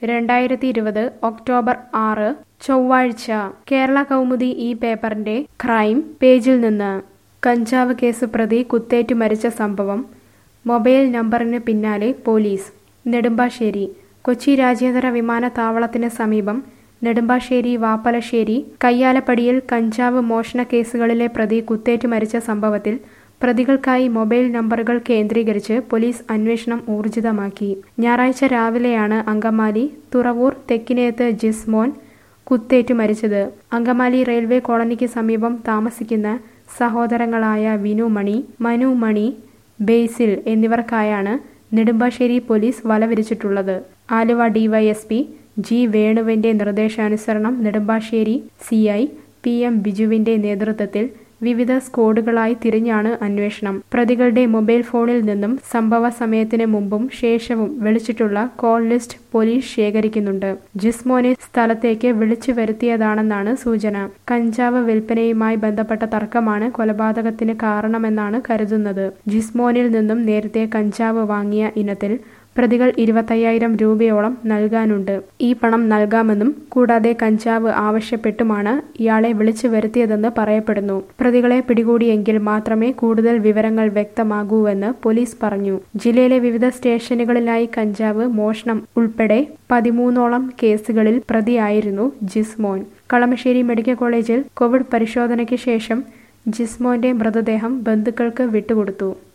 രണ്ടായിരത്തി ഇരുപത് ഒക്ടോബർ ആറ് ചൊവ്വാഴ്ച കേരള കൗമുദി ഈ പേപ്പറിന്റെ ക്രൈം പേജിൽ നിന്ന് കഞ്ചാവ് കേസ് പ്രതി കുത്തേറ്റു മരിച്ച സംഭവം മൊബൈൽ നമ്പറിന് പിന്നാലെ പോലീസ് നെടുമ്പാശ്ശേരി കൊച്ചി രാജ്യാന്തര വിമാനത്താവളത്തിന് സമീപം നെടുമ്പാശ്ശേരി വാപ്പലശ്ശേരി കയ്യാലപ്പടിയിൽ കഞ്ചാവ് മോഷണ കേസുകളിലെ പ്രതി കുത്തേറ്റു മരിച്ച സംഭവത്തിൽ പ്രതികൾക്കായി മൊബൈൽ നമ്പറുകൾ കേന്ദ്രീകരിച്ച് പോലീസ് അന്വേഷണം ഊർജിതമാക്കി ഞായറാഴ്ച രാവിലെയാണ് അങ്കമാലി തുറവൂർ തെക്കിനേത്ത് ജിസ്മോൻ കുത്തേറ്റു മരിച്ചത് അങ്കമാലി റെയിൽവേ കോളനിക്ക് സമീപം താമസിക്കുന്ന സഹോദരങ്ങളായ വിനു മണി മനു മണി ബേസിൽ എന്നിവർക്കായാണ് നെടുമ്പാശ്ശേരി പോലീസ് വലവിരിച്ചിട്ടുള്ളത് ആലുവ ഡിവൈഎസ്പി ജി വേണുവിന്റെ നിർദ്ദേശാനുസരണം Nedumbassery C I P M ബിജുവിന്റെ നേതൃത്വത്തിൽ വിവിധ സ്ക്വാഡുകളായി തിരിഞ്ഞാണ് അന്വേഷണം പ്രതികളുടെ മൊബൈൽ ഫോണിൽ നിന്നും സംഭവ സമയത്തിന് മുമ്പും ശേഷവും വിളിച്ചിട്ടുള്ള കോൾ ലിസ്റ്റ് പോലീസ് ശേഖരിക്കുന്നുണ്ട് ജിസ്മോനെ സ്ഥലത്തേക്ക് വിളിച്ചു വരുത്തിയതാണെന്നാണ് സൂചന കഞ്ചാവ് വിൽപ്പനയുമായി ബന്ധപ്പെട്ട തർക്കമാണ് കൊലപാതകത്തിന് കാരണമെന്നാണ് കരുതുന്നത് ജിസ്മോനിൽ നിന്നും നേരത്തെ കഞ്ചാവ് വാങ്ങിയ ഇനത്തിൽ പ്രതികൾ ഇരുപത്തയ്യായിരം രൂപയോളം നൽകാനുണ്ട് ഈ പണം നൽകാമെന്നും കൂടാതെ കഞ്ചാവ് ആവശ്യപ്പെട്ടുമാണ് ഇയാളെ വിളിച്ചു വരുത്തിയതെന്ന് പറയപ്പെടുന്നു പ്രതികളെ പിടികൂടിയെങ്കിൽ മാത്രമേ കൂടുതൽ വിവരങ്ങൾ വ്യക്തമാകൂവെന്ന് പോലീസ് പറഞ്ഞു ജില്ലയിലെ വിവിധ സ്റ്റേഷനുകളിലായി കഞ്ചാവ് മോഷണം ഉൾപ്പെടെ പതിമൂന്നോളം കേസുകളിൽ പ്രതിയായിരുന്നു ജിസ്മോൻ കളമശ്ശേരി മെഡിക്കൽ കോളേജിൽ കോവിഡ് പരിശോധനയ്ക്ക് ശേഷം ജിസ്മോന്റെ മൃതദേഹം ബന്ധുക്കൾക്ക് വിട്ടുകൊടുത്തു